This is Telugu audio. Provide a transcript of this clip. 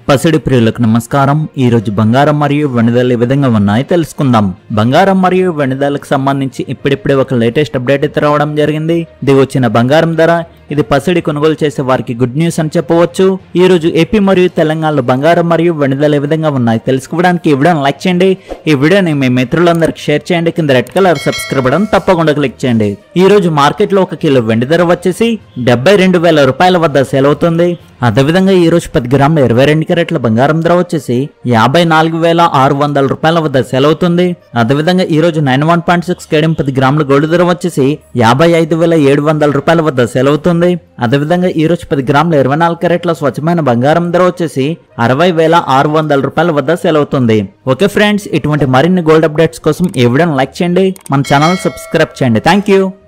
పసిడి ప్రియులకు నమస్కారం ఈ రోజు బంగారం మరియు వెనుదలు ఏ విధంగా ఉన్నాయో తెలుసుకుందాం బంగారం మరియు వెనుదలకు సంబంధించి ఇప్పుడిప్పుడే ఒక లేటెస్ట్ అప్డేట్ అయితే రావడం జరిగింది ఇది వచ్చిన బంగారం ధర ఇది పసిడి కొనుగోలు చేసే వారికి గుడ్ న్యూస్ అని చెప్పవచ్చు ఈ రోజు ఏపీ మరియు తెలంగాణలో బంగారం మరియు వెనుదలు ఏ విధంగా ఉన్నాయి తెలుసుకోవడానికి ఈ వీడియోని లైక్ చేయండి ఈ వీడియోని మీ మిత్రులందరికీ షేర్ చేయండి కింద రెడ్ కలర్ సబ్స్క్రైబ్ బటన్ తప్పకుండా క్లిక్ చేయండి ఈ రోజు మార్కెట్ లో ఒక కిలో వెండి ధర వచ్చేసి డెబ్బై రెండు వేల రూపాయల వద్ద సేల్ అవుతుంది అదేవిధంగా ఈ రోజు పది గ్రాముల ఇరవై రెండు క్యారెట్ల బంగారం ధర వచ్చేసి యాభై నాలుగు వేల ఆరు వందల రూపాయల వద్ద సేల్ అవుతుంది అదేవిధంగా ఈ రోజు నైన్ వన్ పాయింట్ సిక్స్ కేడియం పది గ్రాముల గోల్డ్ ధర వచ్చేసి యాభై ఐదు వేల ఏడు వందల రూపాయల వద్ద సేల్ అవుతుంది అదేవిధంగా ఈ రోజు పది గ్రాముల ఇరవై నాలుగు క్యారెట్ల స్వచ్ఛమైన బంగారం ధర వచ్చేసి అరవై వేల ఆరు వందల రూపాయల వద్ద సేల్ అవుతుంది ఓకే ఫ్రెండ్స్ ఇటువంటి మరిన్ని గోల్డ్ అప్డేట్స్ కోసం ఈ వీడియోని లైక్ చేయండి మన ఛానల్ సబ్స్క్రైబ్ చేయండి థ్యాంక్ యూ